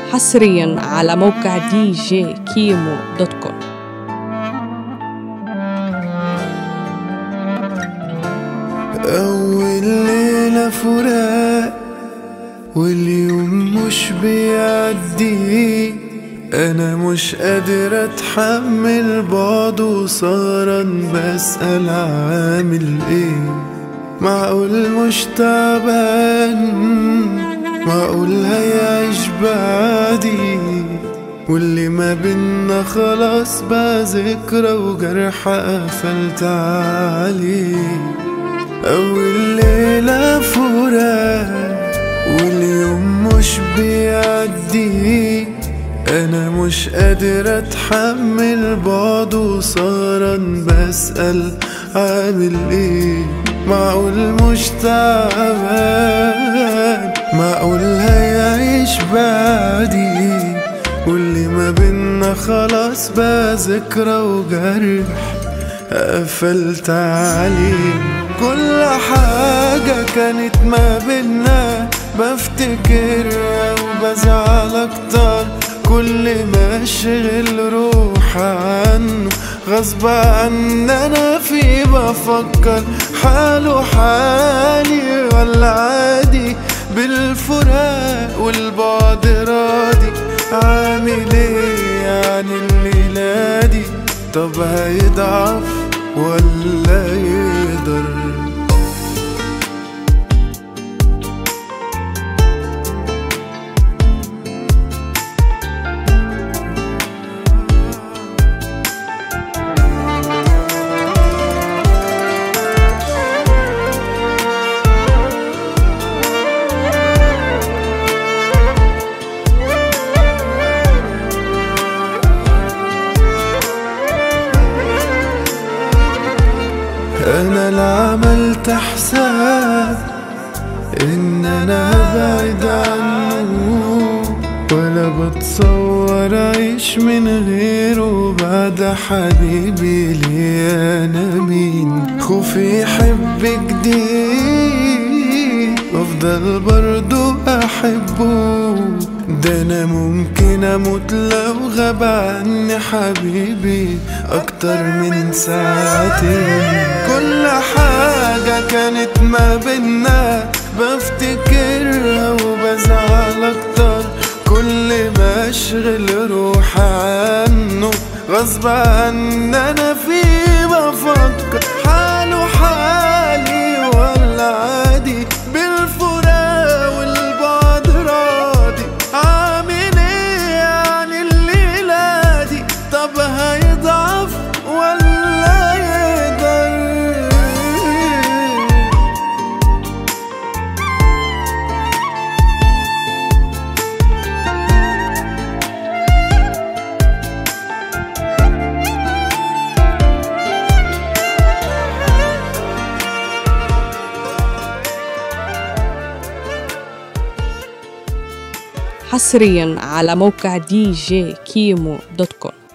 حصريا على موقع دي جي كيمو دوت كوم أول ليلة فراق واليوم مش بيعدي أنا مش قادر أتحمل بعض وصارا بسأل عامل إيه معقول مش تعبان معقول هيعيش بعدي واللي ما بينا خلاص بقى ذكرى وجرح قفلت عليه أول ليلة فراق واليوم مش بيعدي أنا مش قادر أتحمل بعض وصارا بسأل عامل إيه معقول مش تعبان معقول هيعيش بعدي واللي ما بينا خلاص بقى ذكرى وجرح قفلت عليه كل حاجة كانت ما بينا بفتكرها وبزعل اكتر كل ما اشغل روح عنه غصب عن انا في بفكر حاله حالي ولا عادي بالفراق والبعد راضي عامل ايه يعني الليلة دي طب هيضعف ولا يقدر انا لا عملت حساب ان انا هبعد عنه ولا بتصور اعيش من غيره بعد حبيبي لي انا مين خوفي يحب جديد وافضل برضو احبه ده انا ممكن اموت لو غاب عني حبيبي اكتر من ساعتين كل حاجة كانت ما بينا بفتكرها وبزعل اكتر كل ما اشغل روح عنه غصب عن انا في بفكر حاله حالي ولا عادي بالفراق والبعد راضي عامل ايه يعني الليلة دي طب هيضعف ولا يقدر حصريا على موقع دي جي كيمو دوت كوم